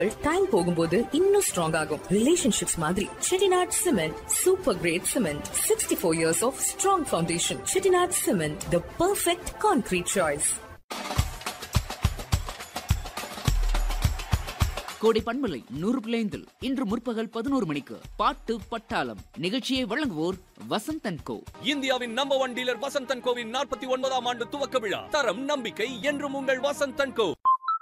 Time போகும்போது இன்னும் strong ஆகும் ரிலேஷன்ஷிப்ஸ் மாதிரி Chettinad cement super great cement sixty four years of strong foundation Chettinad cement the perfect concrete choice Kodai பண்பலை நூறு பிள்ளைந்தில் இன்று முற்பகல் பதினோரு மணிக்கு பாட்டு பட்டாளம் நிகழ்ச்சியை வழங்குவோர் வசந்தன் கோ இந்தியாவின் நம்பர் ஒன் டீலர் வசந்தன் கோவின் நாற்பத்தி ஒன்பதாம் ஆண்டு துவக்க விழா தரம் நம்பிக்கை என்றும் உங்கள் வசந்தன் கோ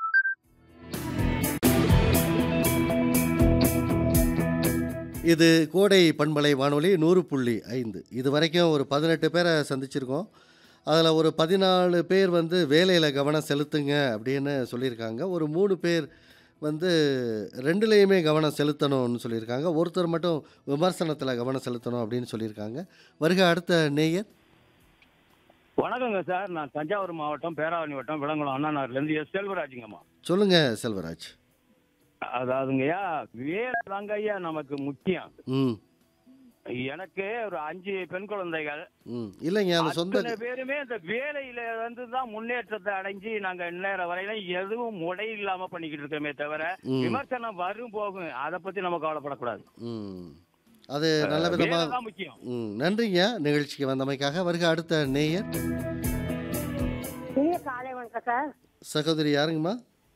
இது கோடை பண்பலை வானொலி நூறு புள்ளி ஐந்து இது வரைக்கும் ஒரு பதினெட்டு பேரை சந்திச்சிருக்கோம் அதில் ஒரு பதினாலு பேர் வந்து வேலையில் கவனம் செலுத்துங்க அப்படின்னு சொல்லியிருக்காங்க ஒரு மூணு பேர் வந்து ரெண்டுலேயுமே கவனம் செலுத்தணும்னு சொல்லியிருக்காங்க ஒருத்தர் மட்டும் விமர்சனத்தில் கவனம் செலுத்தணும் அப்படின்னு சொல்லியிருக்காங்க வருக அடுத்த நேயர் வணக்கங்க சார் நான் தஞ்சாவூர் மாவட்டம் பேராவணி வட்டம் விலங்குளம் அண்ணா நகர்லேருந்து எஸ் செல்வராஜுங்கம்மா சொல்லுங்கள் செல்வராஜ் அதாவதுங்கய்யா வேலை தாங்க ஐயா நமக்கு முக்கியம் ம் எனக்கு ஒரு அஞ்சு பெண் குழந்தைகள் ம் இல்லைங்க அந்த சொந்த அத்தனை பேருமே இந்த வேலையில வந்து தான் முன்னேற்றத்தை அடைஞ்சு நாங்க இந்நேரம் வரையில எதுவும் முடை இல்லாம பண்ணிக்கிட்டு இருக்கோமே தவிர ம். விமர்சனம் வரும் போகும் அதை பத்தி நம்ம கவலைப்படக்கூடாது ம் அது நல்ல விதமாக வேலை தான் முக்கியம் ம் நன்றிங்க நிகழ்ச்சிக்கு வந்தமைக்காக வருக அடுத்த நேயர் இனிய காலை வணக்கம் சார் சகோதரி யாருங்கம்மா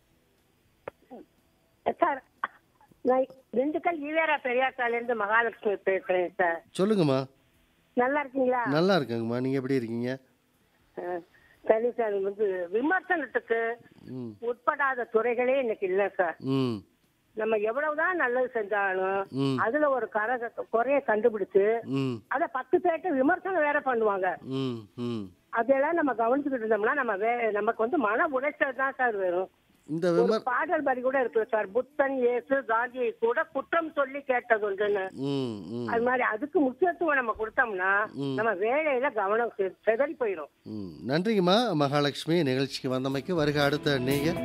சார் நான் திண்டுக்கல் ஈவேரா பெரியார் சாலையிலிருந்து மகாலட்சுமி பேசுறேன் சார் சொல்லுங்கம்மா நல்லா இருக்கீங்களா நல்லா இருக்கேங்கம்மா நீங்கள் எப்படி இருக்கீங்க ஆ, சரி சார் வந்து விமர்சனத்துக்கு ம் உட்படாத துறைகளே இன்னைக்கு இல்ல சார் ம் நம்ம எவ்வளவுதான் நல்லது செஞ்சாலும் ம். அதுல ஒரு கர குறைய கண்டுபிடிச்சு ம் அத பத்து பேர்ட்ட விமர்சனம் வேற பண்ணுவாங்க ம் ம் அதெல்லாம் நம்ம கவனிச்சுக்கிட்டு இருந்தோம்னா நம்ம வே நமக்கு வந்து மன உளைச்சல் தான் சார் வரும் இந்த ஒரு விமர் பாடல் வரி கூட இருக்கு சார் புத்தன் இயேசு காந்தியை கூட குற்றம் சொல்லி கேட்டது ஒன்றுன்னு ம் ம் அது மாதிரி அதுக்கு முக்கியத்துவம் நம்ம கொடுத்தோம்னா ம். நம்ம வேலையில கவனம் செ- சிதறி போயிடும் ம் நன்றிங்கம்மா மகாலட்சுமி நிகழ்ச்சிக்கு வந்தமைக்கு வருக அடுத்த நேயர்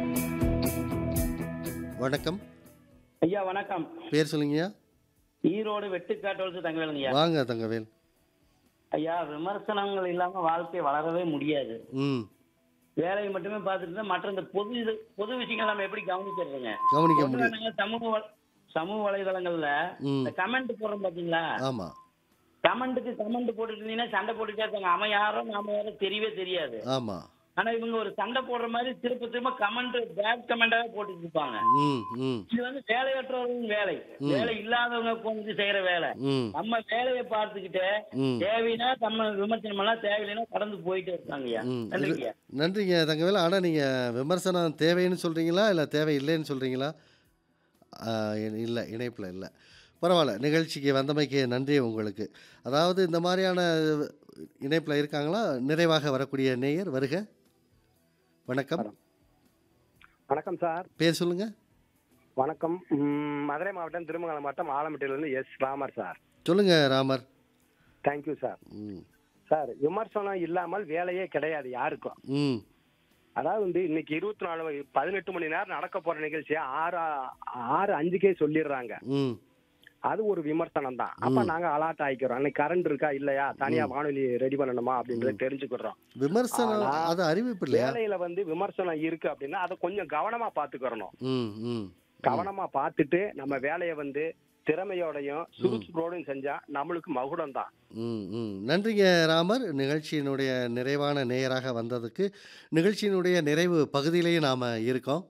வணக்கம் ஐயா வணக்கம் பேர் சொல்லுங்கய்யா ஈரோடு வெட்டுக்காட்டோடு தங்கவேலுங்க ஐயா வாங்க தங்கவேல் ஐயா விமர்சனங்கள் இல்லாம வாழ்க்கை வளரவே முடியாது ம் வேலையை மட்டுமே பார்த்துட்டு இருந்தா மற்ற இந்த பொது இது பொது விஷயங்கள் நம்ம எப்படி கவனிக்கிறதுங்க கவனிக்க பொதுவா முடியும் நாங்க சமூக வ- சமூக வலைதளங்கள்ல ம் இந்த கமெண்ட் போடுறோம் பாத்தீங்களா ஆமாம் கமெண்ட்டுக்கு கமெண்ட் போட்டுட்டு இருந்தீங்கன்னா சண்டை போட்டுட்டே இருக்காங்க அவன் யாரோ நாம யாரோ தெரியவே தெரியாது ஆமாம் ஆனா இவங்க ஒரு சண்டை போடுற மாதிரி திரும்ப திரும்ப கமெண்ட் பேட் கமெண்டாவே போட்டுட்டு இருப்பாங்க ம் ம் இது வந்து வேலையற்றவர்களின் வேலை வேலை இல்லாதவங்க கொஞ்சம் செய்யற வேலை ம் நம்ம வேலையை பார்த்துக்கிட்டு ம் தேவைன்னா நம்ம விமர்சனம் எல்லாம் தேவையில்லைன்னா கடந்து போயிட்டே இருக்காங்க ஐயா ம் நன்றிங்க இது- நன்றிங்க தங்கவேல் ஆனால் நீங்கள் விமர்சனம் தேவைன்னு சொல்கிறீங்களா இல்லை தேவையில்லைன்னு சொல்கிறீங்களா இல்லை இணைப்பில் இல்லை பரவாயில்ல நிகழ்ச்சிக்கு வந்தமைக்கு நன்றி உங்களுக்கு அதாவது இந்த மாதிரியான இணைப்பில் இருக்காங்களா நிறைவாக வரக்கூடிய நேயர் வருக வணக்கம் வணக்கம் சார் பேர் சொல்லுங்க வணக்கம் ம், மதுரை மாவட்டம் திருமங்கலம் மாவட்டம் ஆலம்பட்டியிலிருந்து எஸ் ராமர் சார் சொல்லுங்க ராமர் தேங்க்யூ சார் ம் சார் விமர்சனம் இல்லாமல் வேலையே கிடையாது யாருக்கும் ம் அதாவது வந்து இன்னைக்கு இருபத்தி நாலு மணி- பதினெட்டு மணி நேரம் நடக்க போற நிகழ்ச்சியை ஆறு ஆறு அஞ்சுக்கே சொல்லிடுறாங்க ம் அது ஒரு விமர்சனம் தான் அப்ப நாங்க அலாட் ஆயிக்கிறோம் அன்னைக்கு கரண்ட் இருக்கா இல்லையா தனியா வானொலி ரெடி பண்ணணுமா அப்படின்றத தெரிஞ்சுக்கிறோம் விமர்சனம் ஆனா, அது அறிவிப்பு இல்லையா வேலையில வந்து விமர்சனம் இருக்கு அப்படின்னா அதை கொஞ்சம் கவனமா பாத்துக்கிறணும் ம் ம் கவனமா பார்த்துட்டு நம்ம வேலையை வந்து திறமையோடையும் சுறுசுறுப்போடையும் செஞ்சா நம்மளுக்கு மகுடம் தான் ம் ம் நன்றிங்க ராமர் நிகழ்ச்சியினுடைய நிறைவான நேயராக வந்ததுக்கு நிகழ்ச்சியினுடைய நிறைவு பகுதியிலேயே நாம் இருக்கோம்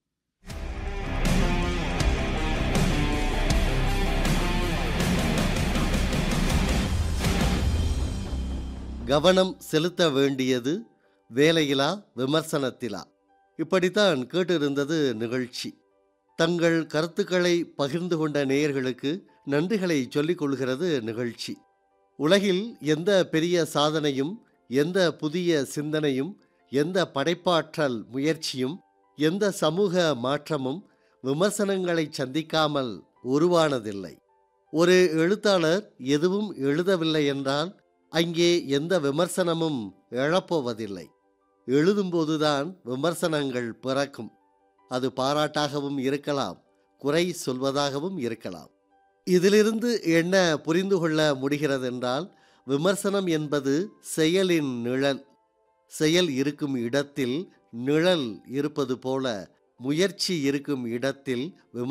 கவனம் செலுத்த வேண்டியது வேலையிலா விமர்சனத்திலா இப்படித்தான் கேட்டிருந்தது நிகழ்ச்சி தங்கள் கருத்துக்களை பகிர்ந்து கொண்ட நேயர்களுக்கு நன்றிகளை சொல்லிக் கொள்கிறது நிகழ்ச்சி உலகில் எந்த பெரிய சாதனையும் எந்த புதிய சிந்தனையும் எந்த படைப்பாற்றல் முயற்சியும் எந்த சமூக மாற்றமும் விமர்சனங்களை சந்திக்காமல் உருவானதில்லை ஒரு எழுத்தாளர் எதுவும் எழுதவில்லை என்றால் அங்கே எந்த விமர்சனமும் எழப்போவதில்லை எழுதும்போதுதான் விமர்சனங்கள் பிறக்கும் அது பாராட்டாகவும் இருக்கலாம் குறை சொல்வதாகவும் இருக்கலாம் இதிலிருந்து என்ன புரிந்து கொள்ள முடிகிறதென்றால் விமர்சனம் என்பது செயலின் நிழல் செயல் இருக்கும் இடத்தில் நிழல் இருப்பது போல முயற்சி இருக்கும் இடத்தில் விமர்சனம்